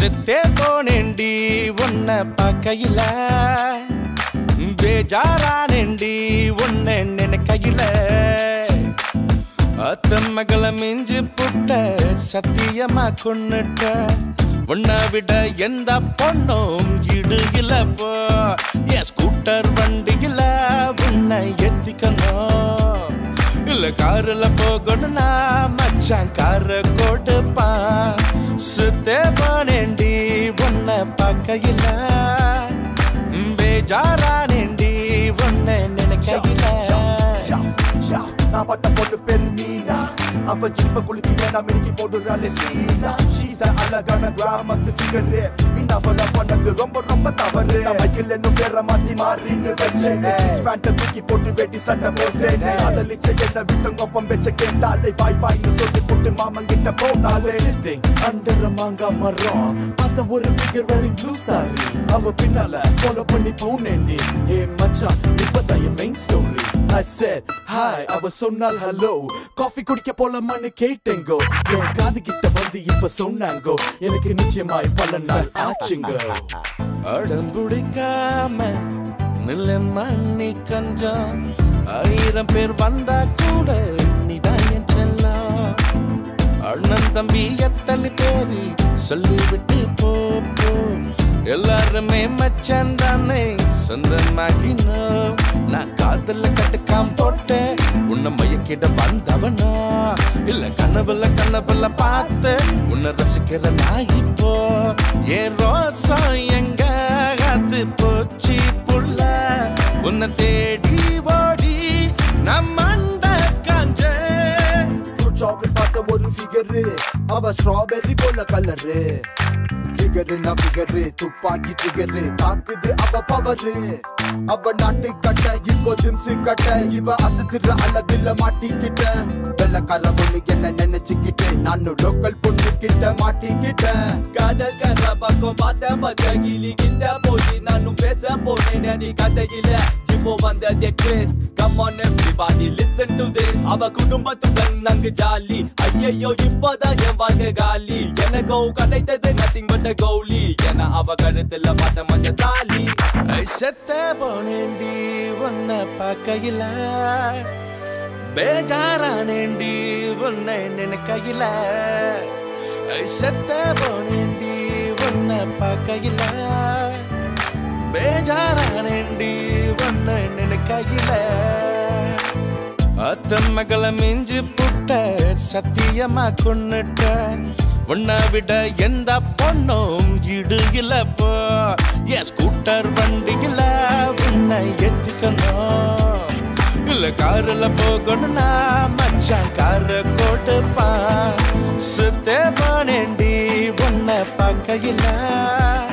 செத்தே போனேண்டி உன்னை பார்க்கையில பேஜாரானேண்டி உன்னை நினைக்கையில அத்த மகள மிஞ்சு புட்ட சத்தியமா கொன்னுட்ட உன்னை விட எந்த பொண்ணும் இடுகில போ என் ஸ்கூட்டர் வண்டியில உன்னை எத்திக்கணும் இல்ல காருல போகணும்னா மச்சான் கார கொடுப்பா சுத்தே போனேண்டி உன்னை பார்க்கையில பேஜாரானேண்டி உன்னை நினைக்கையில நான் பட்ட பொண்ணு பெரு மீனா அவ இப்ப குளிக்கிற நான் மிருகி போடுறாளே சீனா ஷீஸ் அழகான கிராமத்து ஃபிகரு மீன் அவள பண்ணது ரொம்ப ரொம்ப தவறு மைக்கில் என்னும் பேர மாத்தி மாறின்னு வச்சேனே ஸ்பேண்ட தூக்கி போட்டு வெட்டி சட்டை போட்டேனே அதலிச்ச என்ன விட்டு கொப்பம் வச்ச கேட்டாலே பாய் பாய்னு சொல்லி போட்டு மாமன் கிட்ட போனாலே sitting under a manga மரம் பார்த்த ஒரு figure wearing blue saree அவ பின்னால follow பண்ணி போனேன்டி ஏ மச்சான் இப்பதான் என் main story I said hi அவ சொன்னால் hello காஃபி குடிக்க போலாமான்னு கேட்டேங்கோ என் காது கிட்ட வந்து இப்ப சொன்னாங்கோ எனக்கு நிச்சயமாய் பல நாள் ஆச்சுங்க அடம்புடிக்காம நில்ல மண்ணி கஞ்சம் ஆயிரம் பேர் வந்தா கூட நீதான் என் செல்லம் அண்ணன் தம்பி எத்தனை பேரு சொல்லிவிட்டு போ போ எல்லாருமே மச்சான் தானே சொந்தமாகினோம் நான் காதல கட்டுக்காம் போட்டேன் உன்னை மயக்கிட வந்தவனா இல்ல கனவுல கனவுல பார்த்து உன்னை ரசிக்கிற நான் இப்போ ஏன் ரோசம் எங்க அது போச்சு புள்ள உன்னை தேடி ஓடி நம்ம காஞ்சேன் ஃப்ரூட் ஷாப்பில் பார்த்த ஒரு ஃபிகரு அவ ஸ்ட்ராபெர்ரி போல கலரு ஃபிகரு நான் ஃபிகரு துப்பாக்கி ட்ரிகரு தாக்குது அவ பவரு அவ நாட்டு கட்ட இப்போ ஜிம்ஸு கட்ட இவ அசத்துற அழகுல மாட்டிக்கிட்ட வெள்ளக்கார பொண்ணு என்ன நினைச்சுக்கிட்டு நானும் லோக்கல் பொண்ணு கிட்ட மாட்டிக்கிட்டேன் காதல் கர பக்கம் பார்த்த பார்த்த கிளி கிட்ட போய் நானும் பேச போனேன் அடி கதையில இப்போ வந்ததே twist come on everybody listen to this அவ குடும்பத்துடன் நாங்க ஜாலி ஐயையோ இப்போதான் என் வாழ்க்கை காலி எனக்கோ கிடைத்தது நத்திங் பட் கௌலி என அவ கழுத்துல பார்த்த மஞ்ச தாலி ஐ செத்த போனேண்டி உன்னை பார்க்கையில பேஜாரானேண்டி உன்னை நினைக்கையில ஐ செத்த போனேண்டி உன்னை பார்க்கையில பேஜாரானேண்டி உன்னை நினைக்கையில அத்த மகள மிஞ்சு புட்ட சத்தியமா கொன்னுட்ட உன்னை விட எந்த பொண்ணும் இடுகில போ என் ஸ்கூட்டர் வண்டியில உன்னை எத்திக்கணும் இல்ல காருல போகணும்னா மச்சான் கார கொடுப்பா சுத்தே போனேண்டி உன்னை பார்க்கையில